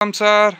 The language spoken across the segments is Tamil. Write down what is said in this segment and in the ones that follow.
வணக்கம் சார்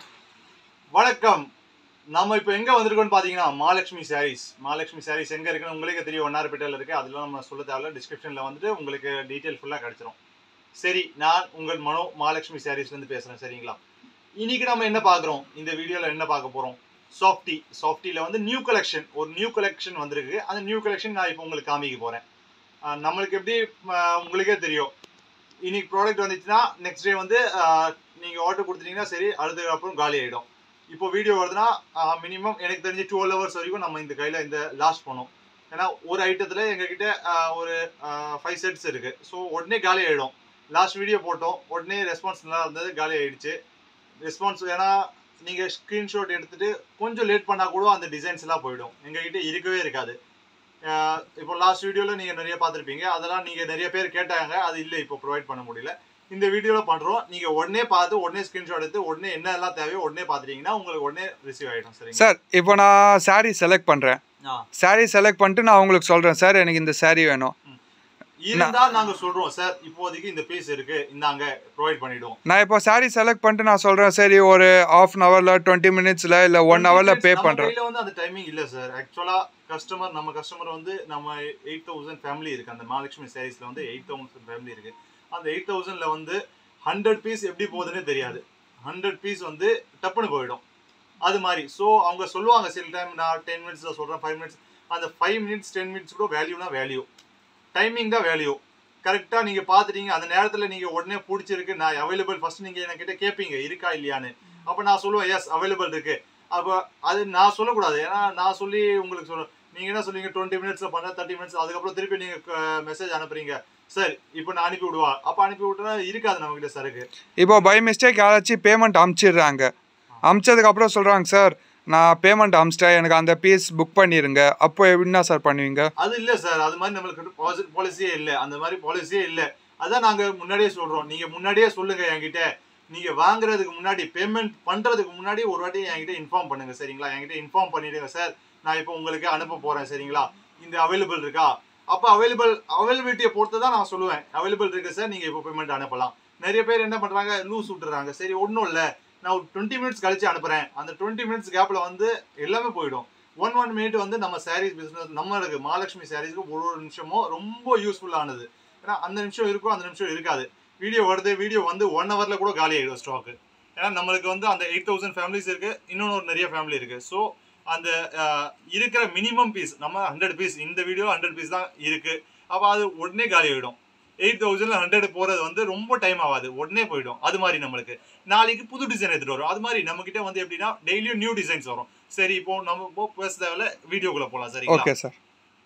வணக்கம் நம்ம இப்போ எங்கே வந்திருக்கோம்னு பார்த்தீங்கன்னா மகாலட்சுமி சாரீஸ் மகாலட்சுமி சாரீஸ் எங்கே இருக்குன்னு உங்களுக்கே தெரியும் ஒன்னார்பேட்டையில் இருக்குது அதெல்லாம் நம்ம சொல்ல தேவையில்ல டிஸ்கிரிப்ஷனில் வந்துட்டு உங்களுக்கு டீட்டெயில் ஃபுல்லாக கிடச்சிரும் சரி நான் உங்கள் மனோ மகாலட்சுமி சாரீஸ்லேருந்து பேசுகிறேன் சரிங்களா இன்னைக்கு நம்ம என்ன பார்க்குறோம் இந்த வீடியோவில் என்ன பார்க்க போகிறோம் சாஃப்டி சாஃப்டியில் வந்து நியூ கலெக்ஷன் ஒரு நியூ கலெக்ஷன் வந்திருக்கு அந்த நியூ கலெக்ஷன் நான் இப்போ உங்களுக்கு காமிக்க போகிறேன் நம்மளுக்கு எப்படி ஆஹ், உங்களுக்கே தெரியும் இன்னைக்கு ப்ராடக்ட் வந்துச்சுன்னா நெக்ஸ்ட் டே வந்து நீங்கள் ஆர்டர் கொடுத்துட்டீங்கன்னா சரி அடுத்ததுக்கு அப்புறம் காலி ஆகிடும் இப்போ வீடியோ வருதுன்னா மினிமம் எனக்கு தெரிஞ்சு டுவெல் ஹவர்ஸ் வரைக்கும் நம்ம இந்த கையில் இந்த லாஸ்ட் பண்ணோம் ஏன்னா ஒரு ஐட்டத்தில் எங்ககிட்ட ஆஹ், ஒரு ஃபைவ் செட்ஸ் இருக்குது ஸோ உடனே காலி ஆகிடும் லாஸ்ட் வீடியோ போட்டோம் உடனே ரெஸ்பான்ஸ் நல்லா இருந்தது காலி ஆயிடுச்சு ரெஸ்பான்ஸ் ஏன்னா நீங்கள் ஸ்க்ரீன்ஷாட் எடுத்துட்டு கொஞ்சம் லேட் பண்ணால் கூட அந்த டிசைன்ஸ் எல்லாம் போயிடும் எங்ககிட்ட இருக்கவே இருக்காது ஆஹ், இப்போ லாஸ்ட் வீடியோவில் நீங்கள் நிறைய பார்த்துருப்பீங்க அதெல்லாம் நீங்கள் நிறைய பேர் கேட்டாங்க அது இல்லை இப்போ ப்ரொவைட் பண்ண முடியல இந்த வீடியோவில் பண்ணுறோம் நீங்கள் உடனே பார்த்து உடனே ஸ்க்ரீன்ஷாட் எடுத்து உடனே என்ன எல்லாம் தேவையோ உடனே பார்த்துட்டீங்கன்னா உங்களுக்கு உடனே ரிசீவ் ஆகிடும் சரிங்க சார் இப்போ நான் saree செலக்ட் பண்ணுறேன் ஆ saree செலக்ட் பண்ணிட்டு நான் உங்களுக்கு சொல்கிறேன் சார் எனக்கு இந்த saree வேணும் இருந்தா நாங்க சொல்றோம் சார் இப்போதைக்கு இந்த பீஸ் இருக்கு இந்தாங்க ப்ரொவைட் பண்ணிடுவோம் நான் இப்போ saree செலக்ட் பண்ணிட்டு நான் சொல்கிறேன் சரி ஒரு ஆஃப் அன் ஹவரில் டுவெண்ட்டி மினிட்ஸில் இல்லை ஒன் ஹவரில் பே நம்ம பண்ணுறேன் கையில வந்து அந்த டைமிங் இல்ல சார் ஆக்சுவலா கஸ்டமர் நம்ம கஸ்டமர் வந்து நம்ம எயிட் தௌசண்ட் ஃபேமிலி இருக்கு அந்த மகாலட்சுமி சாரீஸ்ல வந்து எயிட் தௌசண்ட் ஃபேமிலி இருக்கு அந்த எயிட் தௌசண்ட்ல வந்து ஹண்ட்ரட் பீஸ் எப்படி போகுதுன்னே தெரியாது ஹண்ட்ரட் பீஸ் வந்து டப்புன்னு போயிடும் அது மாதிரி ஸோ அவங்க சொல்லுவாங்க சில டைம் நான் டென் மினிட்ஸில் சொல்கிறேன் ஃபைவ் மினிட்ஸ் அந்த ஃபைவ் மினிட்ஸ் டென் மினிட்ஸ் கூட வேல்யூனா வேல்யூ டைமிங் தான் வேல்யூ கரெக்டாக நீங்கள் பார்த்துட்டீங்க அந்த நேரத்தில் நீங்கள் உடனே பிடிச்சிருக்கு நான் அவைலபிள் ஃபர்ஸ்ட் நீங்கள் என்கிட்ட கேட்பீங்க இருக்கா இல்லையான்னு அப்போ நான் சொல்லுவேன் எஸ் அவைலபிள் இருக்கு அப்போ அது நான் சொல்லக்கூடாது ஏன்னா நான் சொல்லி உங்களுக்கு சொல்ல நீங்கள் என்ன சொல்லுவீங்க டுவெண்ட்டி மினிட்ஸில் பண்ண தேர்ட்டி மினிட்ஸ் அதுக்கப்புறம் திருப்பி நீங்கள் மெசேஜ் அனுப்புறீங்க சார் இப்போ நான் அனுப்பி விடுவா அப்போ அனுப்பி விட்டா இருக்காது நம்மகிட்ட சரக்கு இப்போ பை மிஸ்டேக் யாராச்சும் பேமெண்ட் அமுச்சிடுறாங்க அமுச்சதுக்கப்புறம் சொல்கிறாங்க சார் நான் பேமெண்ட் அமுச்சிட்டேன் எனக்கு அந்த பீஸ் புக் பண்ணிடுங்க அப்போ என்ன சார் பண்ணுவீங்க அது இல்ல சார் அது மாதிரி நம்மளுக்கு பாலிசியே இல்ல அந்த மாதிரி பாலிசியே இல்ல அதான் நாங்க முன்னாடியே சொல்றோம் நீங்க முன்னாடியே சொல்லுங்க என்கிட்ட நீங்க வாங்குறதுக்கு முன்னாடி பேமெண்ட் பண்றதுக்கு முன்னாடி ஒரு வாட்டி என்கிட்ட இன்ஃபார்ம் பண்ணுங்க சரிங்களா என்கிட்ட இன்ஃபார்ம் பண்ணிடுங்க சார் நான் இப்போ உங்களுக்கு அனுப்ப போறேன் சரிங்களா இந்த அவைலபிள் இருக்கா அப்போ அவைலபிள் அவைலபிலிட்டியை பொறுத்து தான் நான் சொல்லுவேன் அவைலபிள் இருக்கு சார் நீங்க இப்போ பேமெண்ட் அனுப்பலாம் நிறைய பேர் என்ன பண்றாங்க லூஸ் விட்டுறாங்க சரி ஒன்றும் இல்லை நான் ஒரு டுவெண்ட்டி மினிட்ஸ் கழிச்சு அனுப்புறேன் அந்த டுவெண்ட்டி மினிட்ஸ் கேப்ல வந்து எல்லாமே போயிடும் ஒன் ஒன் மினிட் வந்து நம்ம சாரீஸ் பிஸ்னஸ் நம்மளுக்கு மகாலட்சுமி சாரீஸ்க்கு ஒரு ஒரு நிமிஷமும் ரொம்ப யூஸ்ஃபுல்லானது ஏன்னா அந்த நிமிஷம் இருக்கும் அந்த நிமிஷம் இருக்காது வீடியோ வருது வீடியோ வந்து ஒன் ஹவரில் கூட காலி ஆகிடும் ஸ்டாக்கு ஏன்னா நம்மளுக்கு வந்து அந்த எயிட் தௌசண்ட் ஃபேமிலிஸ் இருக்கு இன்னொன்று ஒரு நிறைய ஃபேமிலி இருக்கு ஸோ அந்த அஹ், இருக்கிற மினிமம் பீஸ் நம்ம ஹண்ட்ரட் பீஸ் இந்த வீடியோ ஹண்ட்ரட் பீஸ் தான் இருக்கு அப்போ அது உடனே காலி ஆகிடும் எயிட் தௌசண்ட்ல ஹண்ட்ரட் போகிறது வந்து ரொம்ப டைம் ஆகாது உடனே போயிடும் அது மாதிரி நம்மளுக்கு நாளைக்கு புது டிசைன் எடுத்துட்டு வரும் அது மாதிரி நம்ம கிட்ட வந்து எப்படின்னா டெய்லியும் நியூ டிசைன்ஸ் வரும் சரி இப்போ நம்ம இப்போ பேச தேவையில்ல வீடியோக்குள்ள போலாம் சரிங்களா ஓகே சார்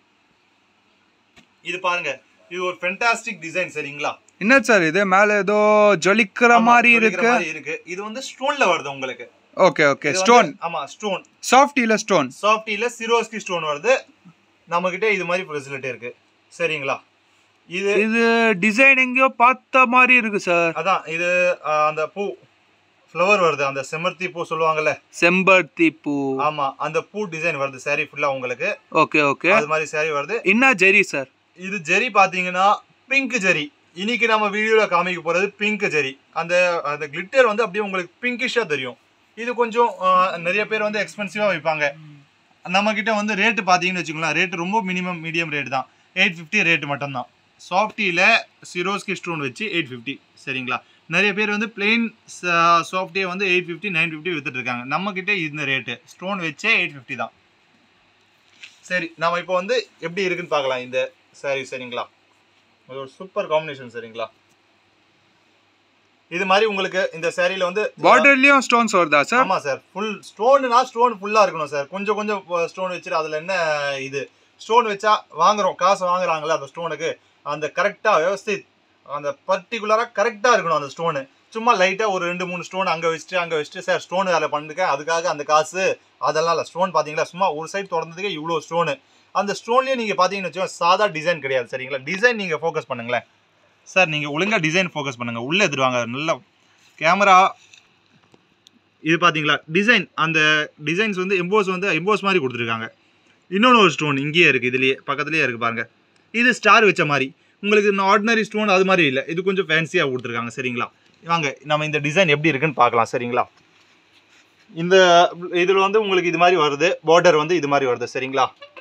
இது பாருங்க இது ஒரு ஃபென்டாஸ்டிக் டிசைன் சரிங்களா என்ன சார் இது மேலே ஏதோ ஜொலிக்கிற ஆமா, மாதிரி ஜொலிக்கிற இருக்கு மாதிரி இருக்கு இது வந்து ஸ்டோன்ல வருது உங்களுக்கு ஓகே ஓகே இது வந்து- ஸ்டோன் ஆமா ஸ்டோன் சாஃப்டியில் ஸ்டோன் சாஃப்டில சிரோஸ்கி ஸ்டோன் வருது நம்ம கிட்ட இது மாதிரி ஃபெசிலிட்டி இருக்கு சரிங்களா இது இது டிசைன் எங்கேயோ பார்த்த மாதிரி இருக்கு சார் அதான் இது ஆஹ், அந்த பூ ஃப்ளவர் வருது அந்த செம்பருத்தி பூ சொல்லுவாங்கல்ல செம்பருத்தி பூ ஆமா அந்த பூ டிசைன் வருது saree ஃபுல்லா உங்களுக்கு ஓகே ஓகே அது மாதிரி saree வருது என்ன ஜெரி சார் இது ஜெரி பாத்தீங்கன்னா பிங்க் ஜெரி இன்னைக்கு நம்ம வீடியோல காமிக்க போறது பிங்க் ஜெரி அந்த அந்த கிளிட்டர் வந்து அப்படியே உங்களுக்கு பிங்கிஷா தெரியும் இது கொஞ்சம் ஆஹ், நிறைய பேர் வந்து எக்ஸ்பென்சிவா வைப்பாங்க நம்ம கிட்ட வந்து ரேட்டு பார்த்தீங்கன்னு வச்சுக்கோங்களேன் ரேட் ரொம்ப மினிமம் மீடியம் ரேட் தான் எயிட் ஃபிஃப்டி ரேட் மட்டும்தான் சாஃப்டியில் சிரோஸ்கி ஸ்டோன் வச்சு எயிட் ஃபிஃப்டி சரிங்களா நிறைய பேர் வந்து பிளெயின் சாஃப்டியை வந்து எயிட் ஃபிஃப்டி நைன் ஃபிஃப்டி வித்துட்டு இருக்காங்க நம்ம கிட்ட இந்த ரேட்டு ஸ்டோன் வச்சே எயிட் ஃபிஃப்டி தான் சரி நம்ம இப்போ வந்து எப்படி இருக்குன்னு பார்க்கலாம் இந்த saree சரிங்களா இது ஒரு சூப்பர் காம்பினேஷன் சரிங்களா இது மாதிரி உங்களுக்கு இந்த சாரியில வந்து பார்டர்லயும் ஸ்டோன்ஸ் வருதா சார் ஆமா சார் ஃபுல் ஸ்டோனுனா ஸ்டோன் ஃபுல்லா இருக்கணும் சார் கொஞ்சம் கொஞ்சம் ஸ்டோன் வச்சுட்டு அதுல என்ன இது ஸ்டோன் வச்சா வாங்குறோம் காசு வாங்குறாங்கல்ல அந்த ஸ்டோனுக்கு அந்த கரெக்டா விவஸ்தித் அந்த பர்டிகுலரா கரெக்டா இருக்கணும் அந்த ஸ்டோனு சும்மா லைட்டா ஒரு ரெண்டு மூணு ஸ்டோன் அங்க வச்சுட்டு அங்க வச்சுட்டு சார் ஸ்டோன் வேலை பண்ணுங்க அதுக்காக அந்த காசு அதெல்லாம் இல்லை ஸ்டோன் பாத்தீங்களா சும்மா ஒரு சைடு திறந்ததுக்கே இவ்வளோ ஸ்டோனு அந்த ஸ்டோன்லயே நீங்க பாத்தீங்கன்னு வச்சுக்கோங்க சாதா டிசைன் கிடையாது சரிங்களா டிசைன் நீங்க ஃபோக்கஸ் பண்ணுங்களேன் சார் நீங்க ஒழுங்கா டிசைன் ஃபோக்கஸ் பண்ணுங்க உள்ள எடுத்துருவாங்க நல்லா கேமரா இது பாத்தீங்களா டிசைன் அந்த டிசைன்ஸ் வந்து எம்போஸ் வந்து எம்போஸ் மாதிரி கொடுத்துருக்காங்க இன்னொன்று ஒரு ஸ்டோன் இங்கேயே இருக்குது இதுலேயே பக்கத்துலேயே இருக்குது பாருங்க இது ஸ்டார் வச்ச மாதிரி உங்களுக்கு இந்த ஆர்டினரி ஸ்டோன் அது மாதிரி இல்லை இது கொஞ்சம் ஃபேன்சியாக கொடுத்துருக்காங்க சரிங்களா வாங்க நம்ம இந்த டிசைன் எப்படி இருக்குன்னு பார்க்கலாம் சரிங்களா இந்த இதில் வந்து உங்களுக்கு இது மாதிரி வருது பார்டர் வந்து இது மாதிரி வருது சரிங்களா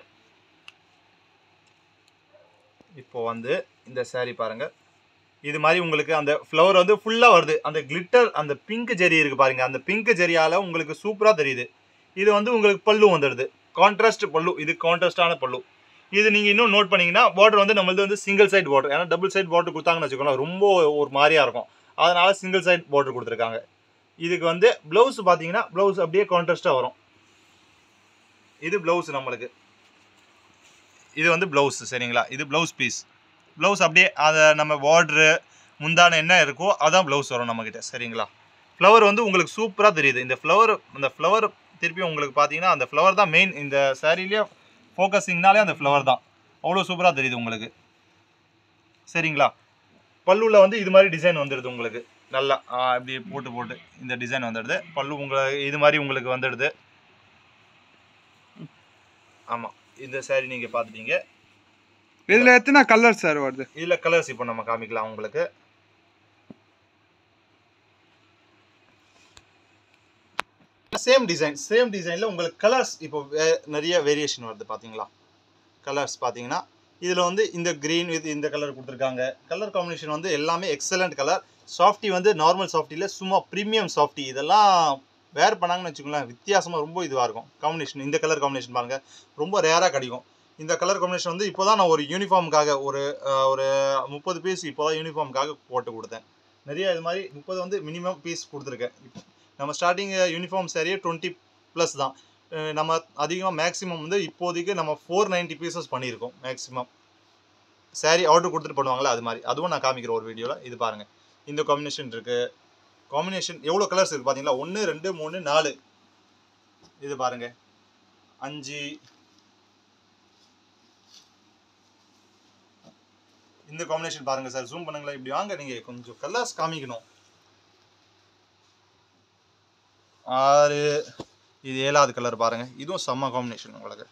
இப்போ வந்து இந்த saree பாருங்க இது மாதிரி உங்களுக்கு அந்த ஃப்ளவர் வந்து ஃபுல்லாக வருது அந்த கிளிட்டர் அந்த பிங்க் ஜெரி இருக்கு பாருங்க அந்த பிங்க் ஜெரியால உங்களுக்கு சூப்பராக தெரியுது இது வந்து உங்களுக்கு பல்லு வந்துடுது கான்ட்ராஸ்ட் பல்லு இது கான்ட்ராஸ்டான பல்லு இது நீங்கள் இன்னும் நோட் பண்ணீங்கன்னா பார்டர் வந்து நம்மளது வந்து சிங்கிள் சைட் பார்டர் ஏன்னா டபுள் சைட் பார்டர் கொடுத்தாங்கன்னு வச்சுக்கோங்களேன் ரொம்ப ஒரு மாதிரியா இருக்கும் அதனால சிங்கிள் சைட் பார்டர் கொடுத்துருக்காங்க இதுக்கு வந்து ப்ளவுஸ் பார்த்தீங்கன்னா ப்ளவுஸ் அப்படியே கான்ட்ராஸ்டாக வரும் இது ப்ளவுஸ் நம்மளுக்கு இது வந்து ப்ளவுஸ் சரிங்களா இது ப்ளவுஸ் பீஸ் ப்ளவுஸ் அப்படியே அதை நம்ம பார்ட்ரு முந்தான என்ன இருக்கோ அதான் ப்ளவுஸ் வரும் நம்மக்கிட்ட சரிங்களா ஃப்ளவர் வந்து உங்களுக்கு சூப்பராக தெரியுது இந்த ஃப்ளவர் அந்த ஃப்ளவர் திருப்பி உங்களுக்கு பார்த்தீங்கன்னா அந்த ஃப்ளவர் தான் மெயின் இந்த சாரீலேயே ஃபோக்கஸிங்னாலே அந்த ஃப்ளவர் தான் அவ்வளோ சூப்பராக தெரியுது உங்களுக்கு சரிங்களா பல்லுவில் வந்து இது மாதிரி டிசைன் வந்துடுது உங்களுக்கு நல்லா ஆ, இப்படி போட்டு போட்டு இந்த டிசைன் வந்துடுது பல்லு உங்களுக்கு இது மாதிரி உங்களுக்கு வந்துடுது ஆமாம் இந்த saree நீங்கள் பார்த்துட்டீங்க இதுல எத்தனை கலர் சார் வருது இதில் கலர்ஸ் இப்போ நம்ம காமிக்கலாம் உங்களுக்கு சேம் டிசைன் சேம் டிசைனில் உங்களுக்கு கலர்ஸ் இப்போ வே- நிறைய வேரியேஷன் வருது பார்த்தீங்களா கலர்ஸ் பார்த்தீங்கன்னா இதில் வந்து இந்த க்ரீன் வித் இந்த கலர் கொடுத்துருக்காங்க கலர் காம்பினேஷன் வந்து எல்லாமே எக்ஸலண்ட் கலர் சாஃப்டி வந்து நார்மல் சாஃப்டியில் சும்மா ப்ரீமியம் சாஃப்டி இதெல்லாம் வேர் பண்ணாங்கன்னு வச்சுக்கோங்களேன் வித்தியாசமாக ரொம்ப இதுவாக இருக்கும் காம்பினேஷன் இந்த கலர் காம்பினேஷன் பாருங்கள் ரொம்ப ரேராக கிடைக்கும் இந்த கலர் காம்பினேஷன் வந்து இப்போ தான் நான் ஒரு யூனிஃபார்முக்காக ஒரு அஹ், ஒரு முப்பது பீஸ் இப்போ தான் யூனிஃபார்முக்காக போட்டு கொடுத்தேன் நிறைய இது மாதிரி முப்பது வந்து மினிமம் பீஸ் கொடுத்துருக்கேன் இப்போ நம்ம ஸ்டார்டிங் யூனிஃபார்ம் சரியே டுவெண்ட்டி ப்ளஸ் தான் அஹ், நம்ம அதிகமாக மேக்ஸிமம் வந்து இப்போதைக்கு நம்ம ஃபோர் நைன்ட்டி பீசஸ் பண்ணியிருக்கோம் மேக்ஸிமம் saree ஆர்டர் கொடுத்துட்டு பண்ணுவாங்களா அது மாதிரி அதுவும் நான் காமிக்கிறேன் ஒரு வீடியோவில் இது பாருங்கள் இந்த காம்பினேஷன் இருக்குது காம்பினேஷன் எவ்வளோ கலர்ஸ் இருக்குது பார்த்தீங்களா ஒன்று ரெண்டு மூணு நாலு இது பாருங்கள் அஞ்சு இந்த காம்பினேஷன் பாருங்க சார் ஜூம் பண்ணுங்களேன் இப்படி வாங்க நீங்க கொஞ்சம் கலர்ஸ் காமிக்கணும் ஆறு இது ஏழாவது கலர் பாருங்க இதுவும் செம்ம காம்பினேஷன் உங்களுக்கு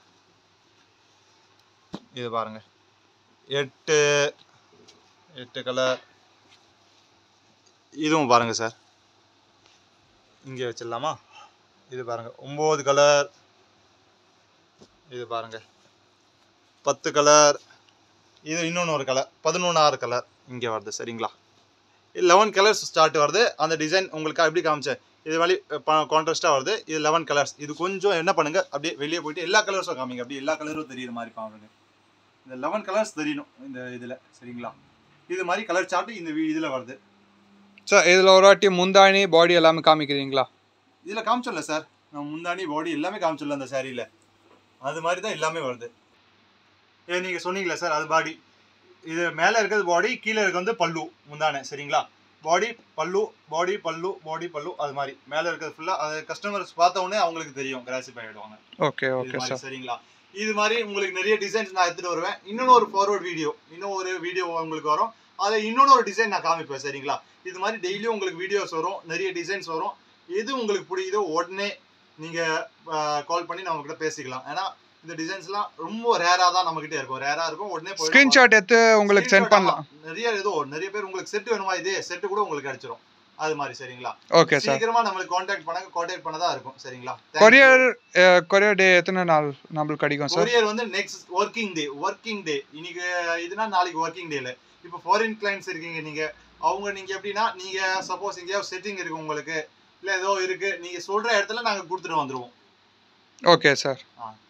இது பாருங்க எட்டு எட்டு கலர் இதுவும் பாருங்க சார் இங்கே வச்சிடலாமா இது பாருங்க ஒம்பது கலர் இது பாருங்க பத்து கலர் இது இன்னொன்று ஒரு கலர் பதினொன்றாறு கலர் இங்கே வருது சரிங்களா லெவன் கலர்ஸ் ஸ்டார்ட் வருது அந்த டிசைன் உங்களுக்கு எப்படி காமிச்சேன் இது வழி கான்ட்ராஸ்டாக வருது இது லெவன் கலர்ஸ் இது கொஞ்சம் என்ன பண்ணுங்க அப்படியே வெளியே போயிட்டு எல்லா கலர்ஸும் காமிங்க அப்படியே எல்லா கலரும் தெரியுற மாதிரி பாருங்க இந்த லெவன் கலர்ஸ் தெரியணும் இந்த இதில் சரிங்களா இது மாதிரி கலர் சார்ட் இந்த இதில் வருது சார் இதுல ஒரு வாட்டி முந்தாணி பாடி எல்லாமே காமிக்கிறீங்களா இதில் காமிச்சோம்ல சார் நான் முந்தானி பாடி எல்லாமே காமிச்சோம்ல அந்த சாரியில் அது மாதிரி தான் எல்லாமே வருது இது நீங்கள் சொன்னீங்களே சார் அது பாடி இது மேலே இருக்கிறது பாடி கீழே இருக்கிறது வந்து பல்லு முந்தானே சரிங்களா பாடி பல்லு பாடி பல்லு பாடி பல்லு அது மாதிரி மேலே இருக்கிறது ஃபுல்லாக அது கஸ்டமர்ஸ் பார்த்த உடனே அவங்களுக்கு தெரியும் கிராசிஃபை ஆகிடுவாங்க ஓகே இது ஓகே மாதிரி சார் சரிங்களா இது மாதிரி உங்களுக்கு நிறைய டிசைன்ஸ் நான் எடுத்துட்டு வருவேன் இன்னொன்று ஒரு ஃபார்வர்ட் வீடியோ இன்னும் ஒரு வீடியோ உங்களுக்கு வரும் அதில் இன்னொன்று ஒரு டிசைன் நான் காமிப்பேன் சரிங்களா இது மாதிரி டெய்லியும் உங்களுக்கு வீடியோஸ் வரும் நிறைய டிசைன்ஸ் வரும் எது உங்களுக்கு பிடிக்குதோ உடனே நீங்கள் கால் பண்ணி நம்ம கிட்ட பேசிக்கலாம் ஏன்னா இந்த டிசைன்ஸ்லாம் ரொம்ப ரேராக தான் நம்ம கிட்ட இருக்கும் ரேராக இருக்கும் உடனே போயிடும். ஸ்கிரீன்ஷாட் எடுத்து உங்களுக்கு சென்ட் Screenshot பண்ணலாம் ஆமா. நிறைய ஏதோ நிறைய பேர் உங்களுக்கு செட் வேணுமா இதே செட்டு கூட உங்களுக்கு கிடைச்சிரும் அது மாதிரி சரிங்களா ஓகே சார் சீக்கிரமா நம்மளுக்கு காண்டாக்ட் பண்ணாங்க காண்டாக்ட் பண்ணதா இருக்கும் சரிங்களா Thank you. Courier courier day எத்தனை நாள் நம்மளுக்கு கிடைக்கும் சார் கொரியர் வந்து next working day working day இன்னைக்கு இதுனா நாளைக்கு ஒர்க்கிங் டேல இப்போ ஃபாரின் கிளைண்ட்ஸ் இருக்கீங்க நீங்க அவங்க நீங்க எப்படின்னா நீங்க சப்போஸ் எங்கேயாவது செட்டிங் இருக்கு உங்களுக்கு இல்ல ஏதோ இருக்கு நீங்க சொல்ற இடத்துல நாங்க கொடுத்துட்டு வந்துருவோம் ஓகே சார் ஆ